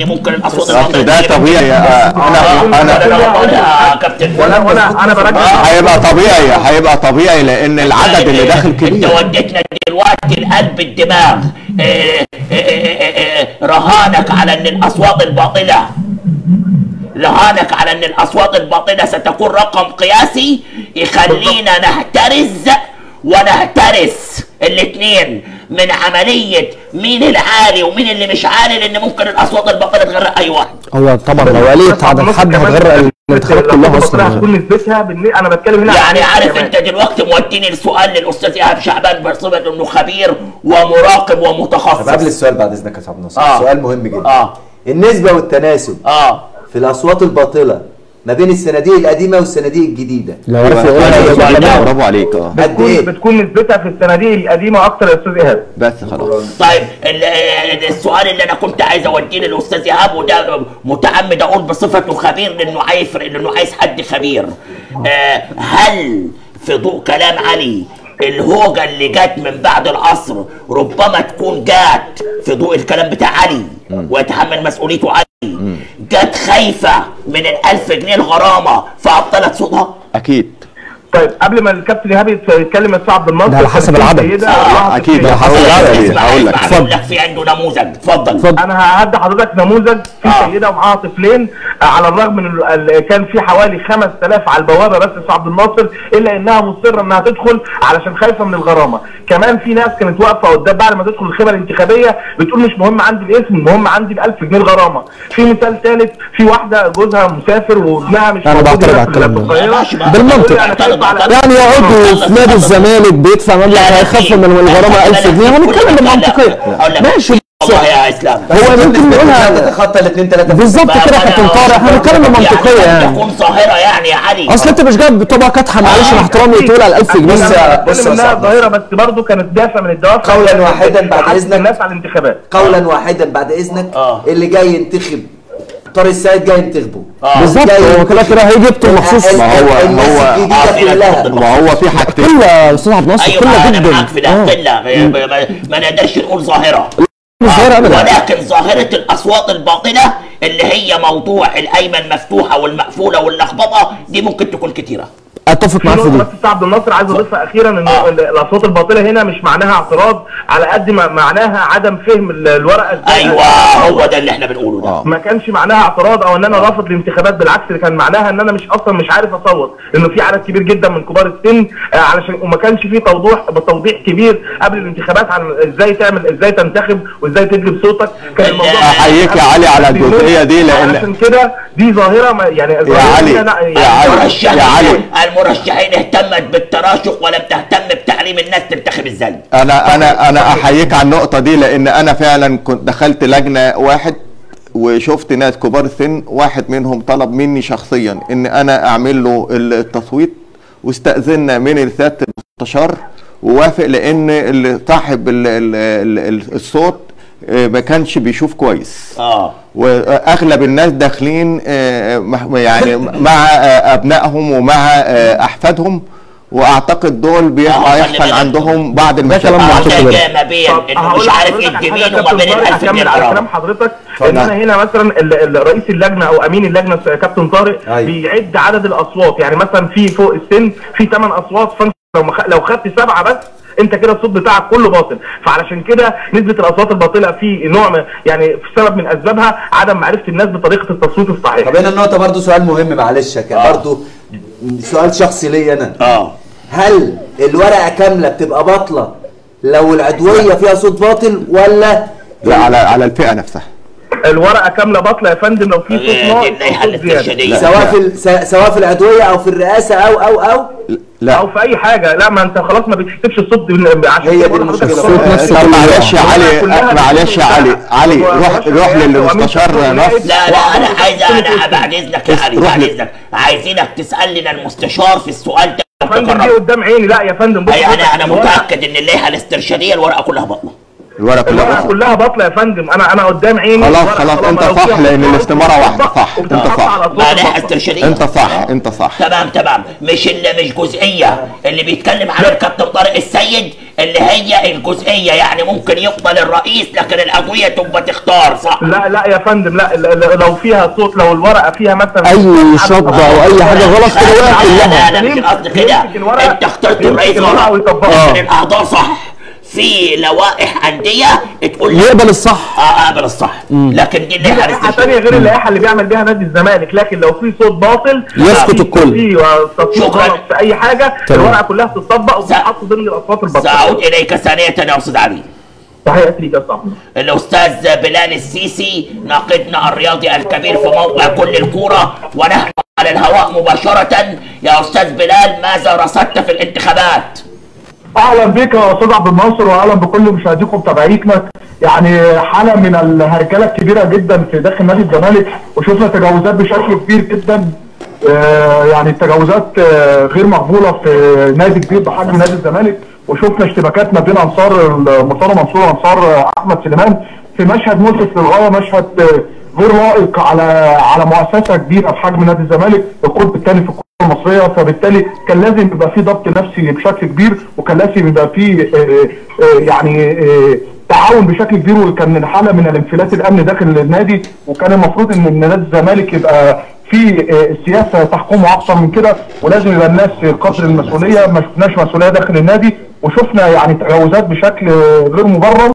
ان ممكن الاصوات أصل الباطله ده تجيب- طبيعي آه، انا انا انا انا بقول يا كابتن وانا وانا انا بركز هيبقى طبيعي هيبقى طبيعي لان العدد اللي داخل انت كبير وديتنا دلوقتي لقلب الدماغ إيه، إيه، إيه، إيه، رهانك على ان الاصوات الباطله رهانك على ان الاصوات الباطله ستكون رقم قياسي يخلينا نحترز ونهترس الاثنين من عمليه مين العالي ومين اللي مش عالي لان ممكن الاصوات الباطله تغرق اي واحد هو طبعا لو قليت عدد حد هتغرق الانتخابات كلها اصلا هتكون نسبتها بالن- انا بتكلم هنا يعني عن عارف كمان. انت دلوقتي موديني السؤال للاستاذ ايهاب شعبان بصفه انه خبير ومراقب طب قبل ومتخصص السؤال بعد اذنك يا استاذ عبد الناصر آه. سؤال مهم جدا اه النسبه والتناسب اه في الاصوات الباطله ما بين الصناديق القديمه والصناديق الجديده لو عرف برافو يقولها عليك، يبقى برافو عليك اه قد بتكون ايه بتكون نسبتها في الصناديق القديمه اكتر يا استاذ ايهاب بس خلاص طيب ال- ال- السؤال اللي انا كنت عايز اوديه للاستاذ ايهاب وده متعمد اقول بصفته خبير لانه عايز لانه عايز حد خبير آه هل في ضوء كلام علي الهوجة اللي جت من بعد العصر ربما تكون جات في ضوء الكلام بتاع علي ويتحمل مسؤوليته علي جت خايفة من الألف جنيه الغرامة فأبطلت صوتها اكيد طيب قبل ما الكابتن ايهاب يت- يتكلم يا استاذ عبد الناصر ده على حسب كان في العدد. سيدة آه، الله أكيد. تسلم. ده حسب العدد. اسمع هقول لك. اسمع اتفضل. هقول لك في عنده نموذج اتفضل اتفضل. انا هدي حضرتك نموذج في آه. سيده ومعاها طفلين آه، على الرغم من ال- ال- كان في حوالي 5000 على البوابه بس في عبد الناصر الا انها مصره انها تدخل علشان خايفه من الغرامه كمان في ناس كانت واقفه قدام بعد ما تدخل الخيمه الانتخابيه بتقول مش مهم عندي الاسم المهم عندي ال 1000 جنيه الغرامه في مثال ثالث في واحده جوزها مسافر وابنها مش أنا موجود بعترض هنا على في الكلام ده. القاهرة. ماشي بقى. بالمنطق. بتقول أنا خايفة على- يعني يقعدوا في نادي الزمالك بيدفع مبلغ هيخف من الغرامه 1000 جنيه هنتكلم بمنطقيه ماشي والله يا اسلام هو ممكن لا نقولها تتخطى الاثنين ثلاثه بالظبط كده يا كابتن طارق احنا بنتكلم بمنطقيه يعني تكون ظاهره يعني يا علي اصل انت مش جايب طبقه كاتحه معلش مع احترامي تقول على 1000 جنيه بص يا- بص بص يا انها أستاذ. ظاهره بس برضه كانت دافع من الدوافع قولاً واحداً بعد حث إذنك. الناس على الانتخابات قولا واحدا بعد اذنك آه. اللي جاي ينتخب طارق السيد جاي ينتخبه بالظبط جاي هو كده كده هيجي يبطل مخصوص ما هو- الناس هو- الجديده آه، في ناس كلها بتطلب. ما هو في حاجتين قله يا استاذ عبد الناصر ايوه قله انا جدا معاك في ده آه. قله ما- ما- ما نقدرش نقول ظاهره مش ظاهره ابدا ولكن ظاهرة الأصوات الباطلة اللي هي موضوع الأيمن مفتوحة والمقفولة واللخبطة دي ممكن تكون كتيرة اتفق في معاك في نقطة دي بس بتاع عبد الناصر عايز اضيفها اخيرا ان آه. ال- الاصوات الباطله هنا مش معناها اعتراض على قد ما معناها عدم فهم ال- الورقه ازاي أيوة هو ده اللي احنا بنقوله ده آه. ما كانش معناها اعتراض او ان انا رافض الانتخابات بالعكس اللي كان معناها ان انا مش اصلا مش عارف اصوت لانه في عدد كبير جدا من كبار السن آه، علشان وما كانش في توضيح توضيح كبير قبل الانتخابات عن ازاي تعمل ازاي تنتخب وازاي تجلب صوتك كان الموضوع أحييك يا علي على الجزئية دي لأن- علشان كده دي ظاهره ما- يعني يا ظاهرة علي هنا- يا علي المرشحين يا علي المرشحين اهتمت بالتراشق ولم تهتم بتعليم الناس تنتخب ازاي انا انا انا احييك على النقطه دي لان انا فعلا كنت دخلت لجنه واحد وشفت ناس كبار السن واحد منهم طلب مني شخصيا ان انا اعمل له التصويت واستاذنا من سياده المستشار ووافق لان اللي صاحب ال- ال- ال- الصوت آه، ما كانش بيشوف كويس اه واغلب الناس داخلين آه، مح- يعني مع آه، ابنائهم ومع آه، احفادهم واعتقد دول آه، بيبقى خلي يحصل بالك. عندهم بعض كلام المشاكل معقول. ده كده. جاء ما بين طب انه هقول مش عارف لحضرتك على يدي حاجة مين يا وما بين كابتن طارق، الألف جنيه اكمل على كلام الغرامة حضرتك اتفضل. ان انا هنا مثلا ال- ال- رئيس اللجنه او امين اللجنه كابتن طارق أيوة. بيعد عدد الاصوات يعني مثلا في فوق السن في 8 اصوات فانت لو مخ... لو خدت سبعه بس انت كده الصوت بتاعك كله باطل فعلشان كده نسبه الاصوات الباطله في نوع من يعني في سبب من اسبابها عدم معرفه الناس بطريقه التصويت الصحيح طب هنا النقطه برضو سؤال مهم معلش يا كده برضو سؤال شخصي ليا انا اه هل الورقه كامله بتبقى باطله لو العضويه فيها صوت باطل ولا لا على على الفئه نفسها الورقه كامله باطله يا فندم لو في صوت دي ناقص اللائحة أو صوت زيادة. الاسترشادية سواء في ال- س- سواء في العضويه او في الرئاسه او او او لا او في اي حاجه لا ما انت خلاص ما بتحسبش الصوت بال- عشان هي كده دي بقول لحضرتك المشكلة. الصوت آه، نفسه طب كله معلش يا يقع. علي كلها آه، معلش يا علي علي روح روح للمستشار نصر لا لا انا عايز انا بعد اذنك يا علي روح بعد لل- اذنك عايزينك تسال لنا المستشار في السؤال ده يا فندم دي تقرب. قدام عيني لا يا فندم بص اي انا حضرتك، انا الورقة- متاكد ان اللائحه الاسترشاديه الورقه كلها بطله الورقه كلها الورقه باطلة. كلها باطله يا فندم انا انا قدام عيني خلاص الورقة خلاص طالما انت لو صح فيها لان خطأ الاستماره واحده بتطبق صح انت وبتتحط صح على صوت ما لائحه البطل. استرشاديه انت صح انت صح تمام تمام مش اللي مش جزئيه اللي بيتكلم على الكابتن طارق السيد اللي هي الجزئيه يعني ممكن يفضل الرئيس لكن العضويه تبقى تختار صح لا لا يا فندم لا, لا, لا لو فيها صوت لو الورقه فيها مثلا اي شطه او اي حاجه غلط كده وقعت كلها لا لا مش القصد كده يمسك الورقة- انت اخترت يمسك الرئيس الورقة غلط ويطبقها. لكن الاعضاء صح في لوائح انديه تقول لك يقبل الصح اه قابل الصح لكن دي اللي دي لائحه ثانيه غير اللائحه اللي بيعمل بيها نادي الزمالك لكن لو في صوت باطل يسكت في الكل. في تصويت شكراً. غلط في اي حاجه تمام. الورقه كلها بتطبق وبتتحط ضمن الاصوات الباطله سأعود اليك ثانيه يا استاذ علي تحياتي ليك يا صاحبي الاستاذ بلال السيسي ناقدنا الرياضي الكبير في موقع كل الكوره ونحن على الهواء مباشره يا استاذ بلال ماذا رصدت في الانتخابات؟ اهلا بك يا استاذ عبد الناصر واهلا بكل مشاهديكم ومتابعيكم يعني حاله من الهرجله الكبيره جدا في داخل نادي الزمالك وشفنا تجاوزات بشكل كبير جدا آه، يعني تجاوزات آه، غير مقبوله في نادي كبير بحجم نادي الزمالك وشفنا اشتباكات ما بين انصار مرتضى منصور وانصار احمد سليمان في مشهد مؤسف للغايه مشهد آه، غير لائق على على مؤسسه كبيره بحجم نادي الزمالك القطب الثاني في الكره المصريه فبالتالي كان لازم يبقى في ضبط نفسي بشكل كبير وكان لازم يبقى في آه، آه، يعني آه، تعاون بشكل كبير وكان حاله من الانفلات الامن داخل النادي وكان المفروض ان نادي الزمالك يبقى في آه، السياسه تحكمه اكثر من كده ولازم يبقى الناس قدر المسؤوليه ما شفناش مسؤوليه داخل النادي وشفنا يعني تجاوزات بشكل آه، غير مبرر